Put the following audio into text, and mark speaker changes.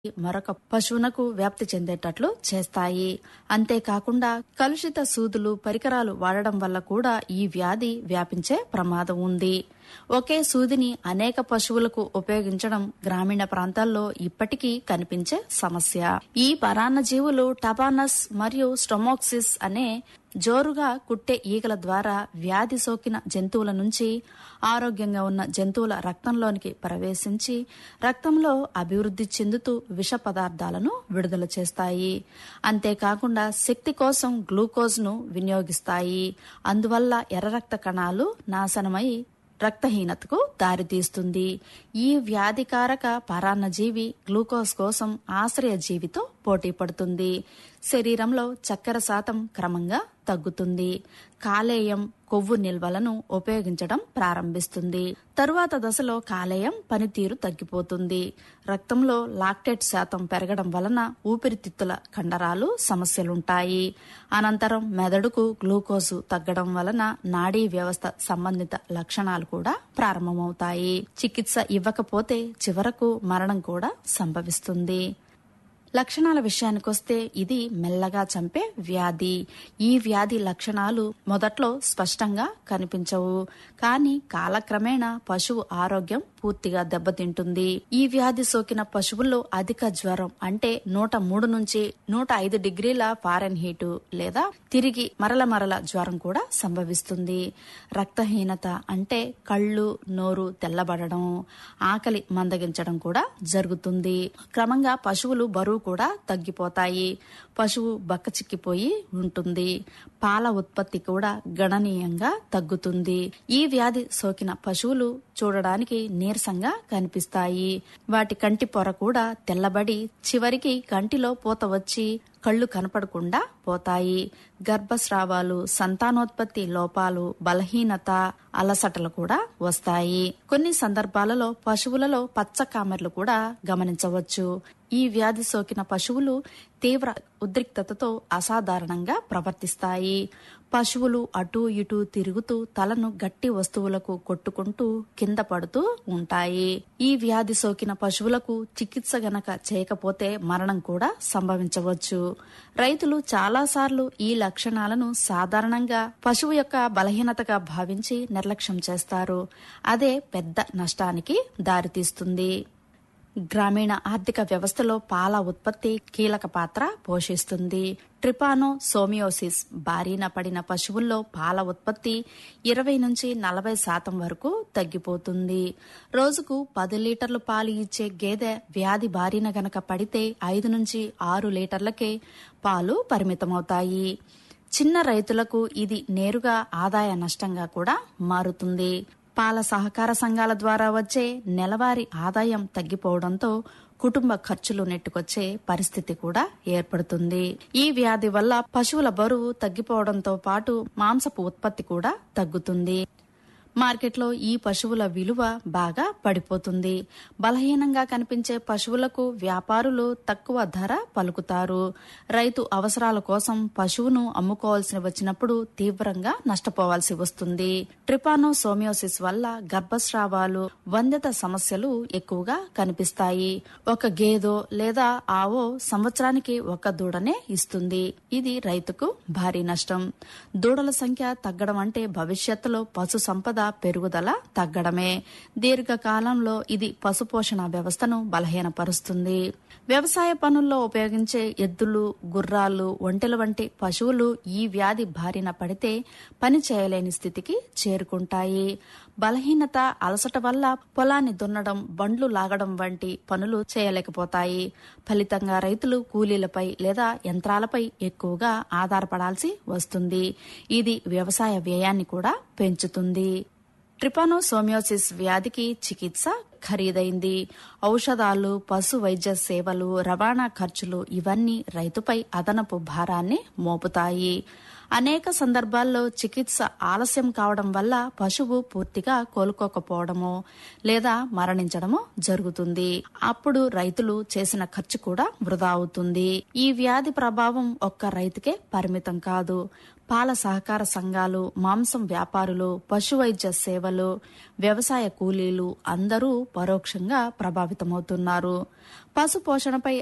Speaker 1: మరొక పశువునకు వ్యాప్తి చెందేటట్లు చేస్తాయి అంతేకాకుండా కలుషిత సూదులు పరికరాలు వాడడం వల్ల కూడా ఈ వ్యాధి వ్యాపించే ప్రమాదం ఉంది ఒకే సూదిని అనేక పశువులకు ఉపయోగించడం గ్రామీణ ప్రాంతాల్లో ఇప్పటికీ కనిపించే సమస్య ఈ పరాన్నజీవులు టబానస్ మరియు స్టొమోక్సిస్ అనే జోరుగా కుట్టే ఈగల ద్వారా వ్యాధి సోకిన జంతువుల నుంచి ఆరోగ్యంగా ఉన్న జంతువుల రక్తంలోనికి ప్రవేశించి రక్తంలో అభివృద్ధి చెందుతూ విష పదార్థాలను విడుదల చేస్తాయి అంతేకాకుండా శక్తి కోసం గ్లూకోజ్ను వినియోగిస్తాయి అందువల్ల ఎర్ర రక్త కణాలు నాశనమై రక్తహీనతకు దారితీస్తుంది ఈ వ్యాధికారక పరాన్నజీవి గ్లూకోజ్ కోసం ఆశ్రయ జీవితో పోటీ పడుతుంది శరీరంలో చక్కెర శాతం క్రమంగా తగ్గుతుంది కాలేయం కొవ్వు నిల్వలను ఉపయోగించడం ప్రారంభిస్తుంది తరువాత దశలో కాలేయం పనితీరు తగ్గిపోతుంది రక్తంలో లాక్టేట్ శాతం పెరగడం వలన ఊపిరితిత్తుల కండరాలు సమస్యలుంటాయి అనంతరం మెదడుకు గ్లూకోజు తగ్గడం వలన నాడీ వ్యవస్థ సంబంధిత లక్షణాలు కూడా ప్రారంభమవుతాయి చికిత్స ఇవ్వకపోతే చివరకు మరణం కూడా సంభవిస్తుంది లక్షణాల విషయానికొస్తే ఇది మెల్లగా చంపే వ్యాధి ఈ వ్యాధి లక్షణాలు మొదట్లో స్పష్టంగా కనిపించవు కానీ కాలక్రమేణా పశువు ఆరోగ్యం పూర్తిగా దెబ్బతింటుంది ఈ వ్యాధి సోకిన పశువుల్లో అధిక జ్వరం అంటే నూట మూడు నుంచి నూట ఐదు డిగ్రీల ఫారెన్ హీటు లేదా తిరిగి మరల మరల జ్వరం కూడా సంభవిస్తుంది రక్తహీనత అంటే కళ్ళు నోరు తెల్లబడడం ఆకలి మందగించడం కూడా జరుగుతుంది క్రమంగా పశువులు బరువు కూడా తగ్గిపోతాయి పశువు బక్కచిక్కిపోయి ఉంటుంది పాల ఉత్పత్తి కూడా గణనీయంగా తగ్గుతుంది ఈ వ్యాధి సోకిన పశువులు చూడడానికి నీరసంగా కనిపిస్తాయి వాటి కంటి పొర కూడా తెల్లబడి చివరికి కంటిలో పూత వచ్చి కళ్ళు కనపడకుండా పోతాయి గర్భస్రావాలు సంతానోత్పత్తి లోపాలు బలహీనత అలసటలు కూడా వస్తాయి కొన్ని సందర్భాలలో పశువులలో పచ్చ కామెర్లు కూడా గమనించవచ్చు ఈ వ్యాధి సోకిన పశువులు తీవ్ర ఉద్రిక్తతతో అసాధారణంగా ప్రవర్తిస్తాయి పశువులు అటూ ఇటూ తిరుగుతూ తలను గట్టి వస్తువులకు కొట్టుకుంటూ కింద పడుతూ ఉంటాయి ఈ వ్యాధి సోకిన పశువులకు చికిత్స గనక చేయకపోతే మరణం కూడా సంభవించవచ్చు రైతులు చాలాసార్లు ఈ లక్షణాలను సాధారణంగా పశువు యొక్క బలహీనతగా భావించి నిర్లక్ష్యం చేస్తారు అదే పెద్ద నష్టానికి దారితీస్తుంది గ్రామీణ ఆర్థిక వ్యవస్థలో పాల ఉత్పత్తి కీలక పాత్ర పోషిస్తుంది ట్రిపానో సోమియోసిస్ బారిన పడిన పశువుల్లో పాల ఉత్పత్తి ఇరవై నుంచి నలభై శాతం వరకు తగ్గిపోతుంది రోజుకు పది లీటర్లు పాలు ఇచ్చే గేదె వ్యాధి బారిన గనక పడితే ఐదు నుంచి ఆరు లీటర్లకే పాలు పరిమితమవుతాయి చిన్న రైతులకు ఇది నేరుగా ఆదాయ నష్టంగా కూడా మారుతుంది పాల సహకార సంఘాల ద్వారా వచ్చే నెలవారీ ఆదాయం తగ్గిపోవడంతో కుటుంబ ఖర్చులు నెట్టుకొచ్చే పరిస్థితి కూడా ఏర్పడుతుంది ఈ వ్యాధి వల్ల పశువుల బరువు తగ్గిపోవడంతో పాటు మాంసపు ఉత్పత్తి కూడా తగ్గుతుంది మార్కెట్లో ఈ పశువుల విలువ బాగా పడిపోతుంది బలహీనంగా కనిపించే పశువులకు వ్యాపారులు తక్కువ ధర పలుకుతారు రైతు అవసరాల కోసం పశువును అమ్ముకోవాల్సి వచ్చినప్పుడు తీవ్రంగా నష్టపోవాల్సి వస్తుంది ట్రిపానో సోమియోసిస్ వల్ల గర్భస్రావాలు వంద్యత సమస్యలు ఎక్కువగా కనిపిస్తాయి ఒక గేదో లేదా ఆవో సంవత్సరానికి ఒక దూడనే ఇస్తుంది ఇది రైతుకు భారీ నష్టం దూడల సంఖ్య తగ్గడం అంటే భవిష్యత్తులో పశు సంపద పెరుగుదల తగ్గడమే దీర్ఘకాలంలో ఇది పశుపోషణ వ్యవస్థను బలహీనపరుస్తుంది వ్యవసాయ పనుల్లో ఉపయోగించే ఎద్దులు గుర్రాలు ఒంటెల వంటి పశువులు ఈ వ్యాధి బారిన పడితే పని చేయలేని స్థితికి చేరుకుంటాయి బలహీనత అలసట వల్ల పొలాన్ని దున్నడం బండ్లు లాగడం వంటి పనులు చేయలేకపోతాయి ఫలితంగా రైతులు కూలీలపై లేదా యంత్రాలపై ఎక్కువగా ఆధారపడాల్సి వస్తుంది ఇది వ్యవసాయ వ్యయాన్ని కూడా పెంచుతుంది ట్రిపానోసోమియోసిస్ వ్యాధికి చికిత్స ఖరీదైంది ఔషధాలు పశు వైద్య సేవలు రవాణా ఖర్చులు ఇవన్నీ రైతుపై అదనపు భారాన్ని మోపుతాయి అనేక సందర్భాల్లో చికిత్స ఆలస్యం కావడం వల్ల పశువు పూర్తిగా కోలుకోకపోవడము లేదా మరణించడము జరుగుతుంది అప్పుడు రైతులు చేసిన ఖర్చు కూడా వృధా అవుతుంది ఈ వ్యాధి ప్రభావం ఒక్క రైతుకే పరిమితం కాదు పాల సహకార సంఘాలు మాంసం వ్యాపారులు పశువైద్య సేవలు వ్యవసాయ కూలీలు అందరూ పరోక్షంగా ప్రభావితమవుతున్నారు పశు పోషణపై